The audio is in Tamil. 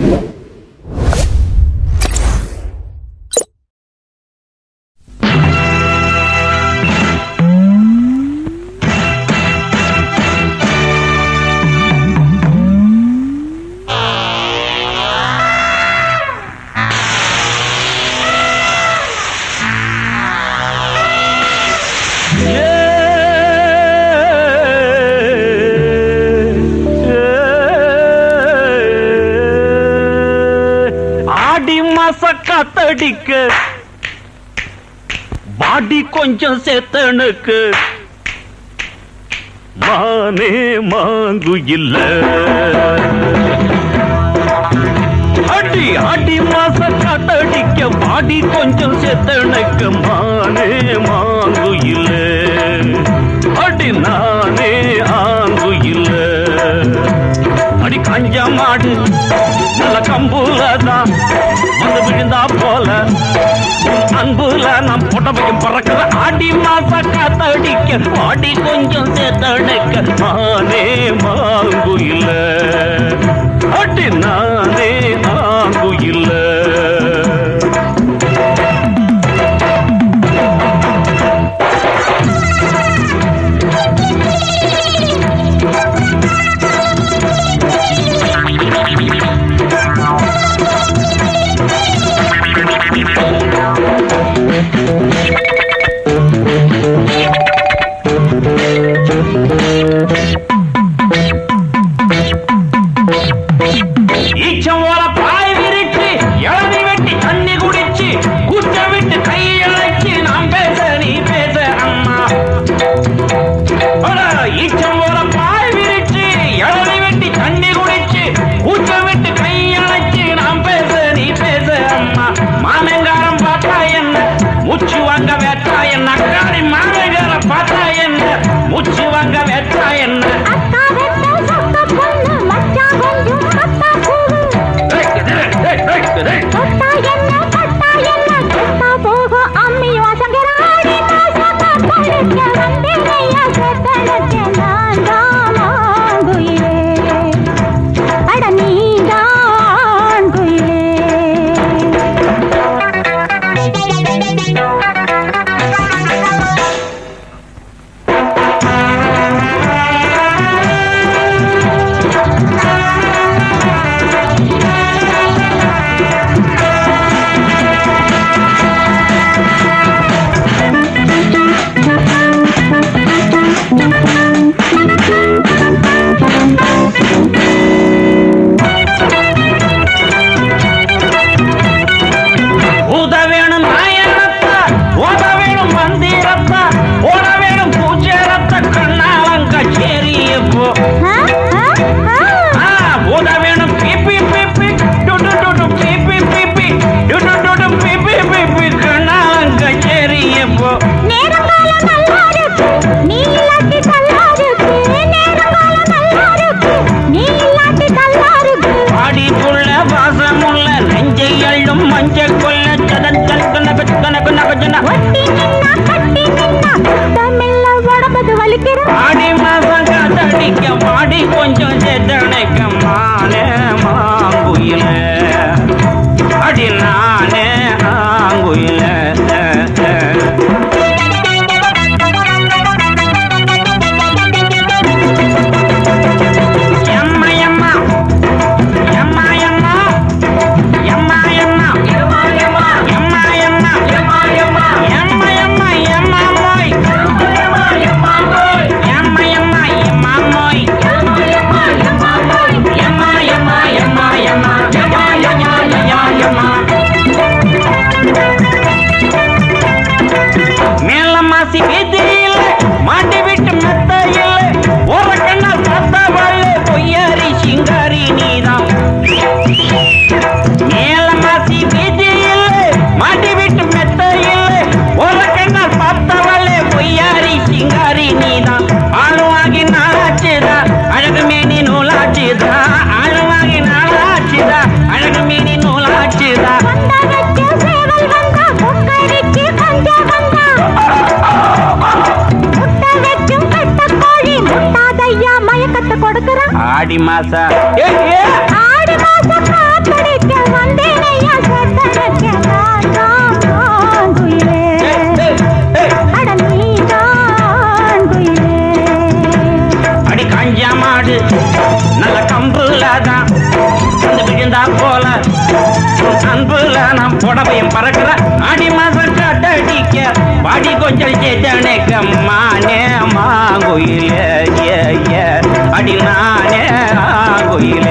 ஆடி மாச காத்தடிக்க பாடி கொஞ்சம் சேத்தனுக்கு மானே மாங்கு இல்ல அடி அடி மாச காத்தடிக்க பாடி கொஞ்சம் சேத்தனுக்கு மானே மாங்கு இல்ல அடி நானே ஆங்கு இல்ல அடி கஞ்ச மாடு நல்ல கம்புல தான் வந்து விழுந்தா போல உன் அன்புல நாம் புடவையும் பறக்கிற ஆடி மாச காத்தடிக்க ஆடி கொஞ்சம் சேர்த்தடிக்க நானே மாங்கு இல்ல அடி நானே மாங்கு இல்ல ஈச்சம் போல பாய் விரிச்சு இளநி வெட்டி தண்ணி குடிச்சு கூச்ச விட்டு கையழைச்சு நாம் பேச நீ பேச அம்மா அட, ஈச்சம் போல பாய் விரிச்சு இளநி வெட்டி தண்ணி குடிச்சு கூச்ச விட்டு கையழைச்சு நாம் பேச நீ பேச அம்மா மாமங்காரம் பார்த்தா என்ன மூச்சு வாங்க வேட்டா என்ன அக்காடி மாமங்காரம் பார்த்தா என்ன மூச்சு வாங்க வேட்டா என்ன அக்கா வெட்ட சொக்க பொண்ணு மச்சான் கொஞ்சம் கத்தா பூவு டேய், டேய், டேய், டேய், டேய். தொட்டா என்ன தொட்டா என்ன தொட்டா போகும் அம்மி வாசங்கராடி மாசமா படுக்க வந்தேனையா செத்தனக்கு நான் தான் குயிலே அட நீ தான் குயிலே ஊத வேணும் நாயனத்த ஓத வேணும் மந்திரத்த ஓட வேணும் பூஜரத்த கண்ணாலங்க சேரி இப்போ ஆ ஆ ஆ ஆ, ஊத வேணும் பிபி பிபி டுடு டுடு பிபி பிபி டுடு டுடு பிபி பிபி கண்ணாலங்க சேரி இப்போ நேரங்காலம் நல்லா இருக்கு நீ இல்லாட்டி நல்லா இருக்கு நேரங்காலம் நல்லா இருக்கு நீ இல்லாட்டி நல்லா இருக்கு பாடி புள்ள வாசமுள்ள நெஞ்சை அள்ளும் மஞ்சள் கொல்ல சதன் கல்கன பெத்தன குன பஜன ஒட்டி நின்னா கட்டி நின்னா தமிழ்ல உடம்பது வலிக்கிற ஆடி மாசம் காத்தடிக்க மாடி கொஞ்சம் சேத்தனைக்க மானே மாங்குயில அடி நானே ஆங்குயில எம்மா எம்மா எம்மா எம்மா எம்மா எம்மா எம்மா எம்மா எம்மா எம்மா எம்மா எம்மா எம்மா எம்மா எம்மா மோய் எம்மா எம்மா மோய் எம்மா எம்மா எம்மா மோய் எம்மா எம்மா மோய் எம்மா எம்மா எம்மா எம்மா எம்மா எம்மா எம்மா மேல மாசி வீதியில மாட்டி விட்டு மெத்த இல்ல ஒரு கண்ணால் பார்த்தா வாழ பொய்யாரி சிங்காரி நீதான் மேல மாசி வீதியில மாட்டி விட்டு மெத்த இல்ல ஒரு கண்ணால் பார்த்தா வாழ பொய்யாரி சிங்காரி நீதான் ஆளுவாகி நாளாச்சுதா அழகு மேனி நூலாச்சுதா ஆளுவாகி நாளாச்சுதா அழகு மேனி நூலாச்சுதா வந்த வச்ச சேவல் வந்தா கொக்கரிக்கு கஞ்ச வந்தா முட்டை வைக்கும் கட்ட கோழி முட்டாதையா மயக்கத்தை கொடுக்கறான் ஆடி மாசா ஏ ஏ ஆடி மாசம் காத்தடி நல்ல கம்புல தான் வந்து விழுந்தா போல உன் அன்புல நான் புடவையும் பறக்கிற அடி மாசம் கட்டடிக்க பாடி கொஞ்சம் சேத்தனைக்க மானே மாங்குயிலே ஏ ஏ அடி நானே ஆங்குயிலே